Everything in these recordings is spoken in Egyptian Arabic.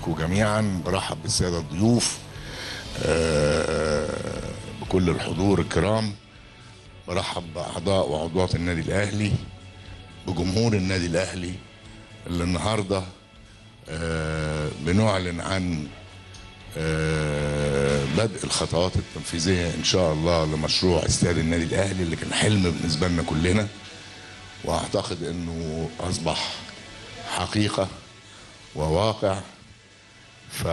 بيكم جميعا برحب بالساده الضيوف آه، بكل الحضور الكرام برحب باعضاء وعضوات النادي الاهلي بجمهور النادي الاهلي اللي النهارده آه، بنعلن عن آه، بدء الخطوات التنفيذيه ان شاء الله لمشروع استاد النادي الاهلي اللي كان حلم بالنسبه لنا كلنا واعتقد انه اصبح حقيقه وواقع ف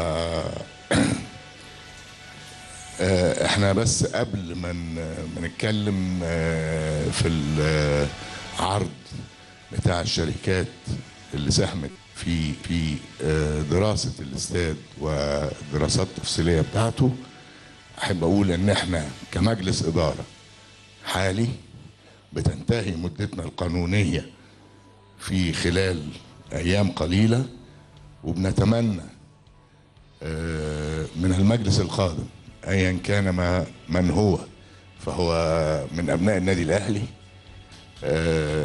آه، احنا بس قبل ما ن- ما نتكلم آه، في العرض بتاع الشركات اللي ساهمت في في آه، دراسه الاستاد والدراسات التفصيليه بتاعته احب اقول ان احنا كمجلس اداره حالي بتنتهي مدتنا القانونيه في خلال ايام قليله وبنتمنى آه، من المجلس القادم ايا كان ما من هو فهو من ابناء النادي الاهلي آه،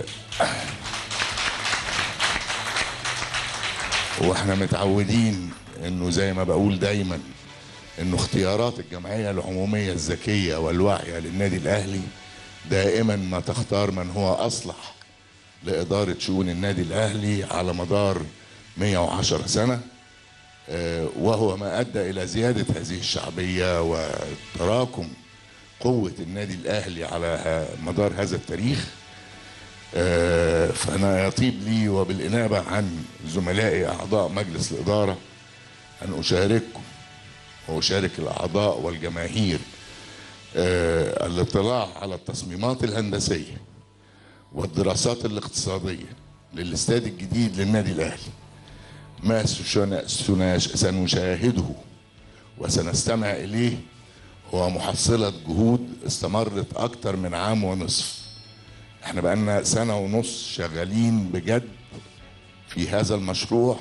واحنا متعودين انه زي ما بقول دايما انه اختيارات الجمعيه العموميه الذكيه والواعيه للنادي الاهلي دائما ما تختار من هو اصلح لاداره شؤون النادي الاهلي على مدار 110 سنه آه، وهو ما ادى الى زياده هذه الشعبيه وتراكم قوه النادي الاهلي على ه- مدار هذا التاريخ آه، فانا يطيب لي وبالانابه عن زملائي اعضاء مجلس الاداره ان اشارككم واشارك الاعضاء والجماهير آه، الاطلاع على التصميمات الهندسيه والدراسات الاقتصاديه للاستاد الجديد للنادي الاهلي ما سشنا- سناش- سنشاهده وسنستمع إليه هو محصلة جهود استمرت أكتر من عام ونصف احنا بقالنا سنة ونص شغالين بجد في هذا المشروع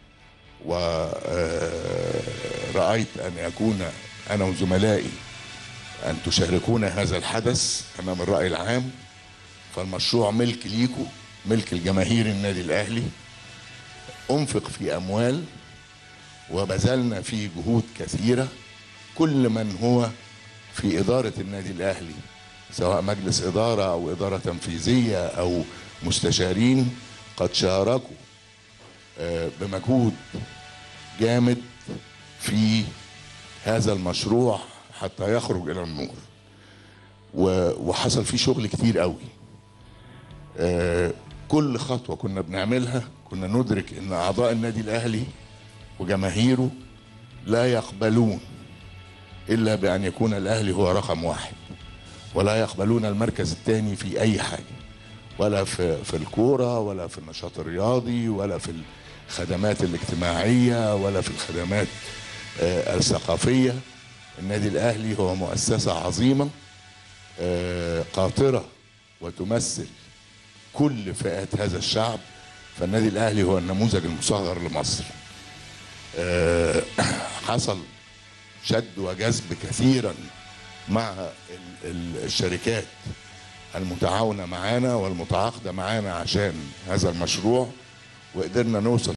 ورأيت أن يكون أنا وزملائي أن تشاركونا هذا الحدث أمام الرأي العام فالمشروع ملك ليكو ملك الجماهير النادي الأهلي انفق في اموال وبذلنا في جهود كثيره كل من هو في اداره النادي الاهلي سواء مجلس اداره او اداره تنفيذيه او مستشارين قد شاركوا آه، بمجهود جامد في هذا المشروع حتى يخرج الى النور و- وحصل فيه شغل كتير قوي آه، كل خطوة كنا بنعملها كنا ندرك ان اعضاء النادي الاهلي وجماهيره لا يقبلون الا بان يكون الاهلي هو رقم واحد ولا يقبلون المركز الثاني في اي حاجة ولا في في الكورة ولا في النشاط الرياضي ولا في الخدمات الاجتماعية ولا في الخدمات آه، الثقافية النادي الاهلي هو مؤسسة عظيمة آه، قاطرة وتمثل كل فئات هذا الشعب فالنادي الاهلي هو النموذج المصغر لمصر آه، حصل شد وجذب كثيرا مع ال- ال- الشركات المتعاونه معانا والمتعاقده معانا عشان هذا المشروع وقدرنا نوصل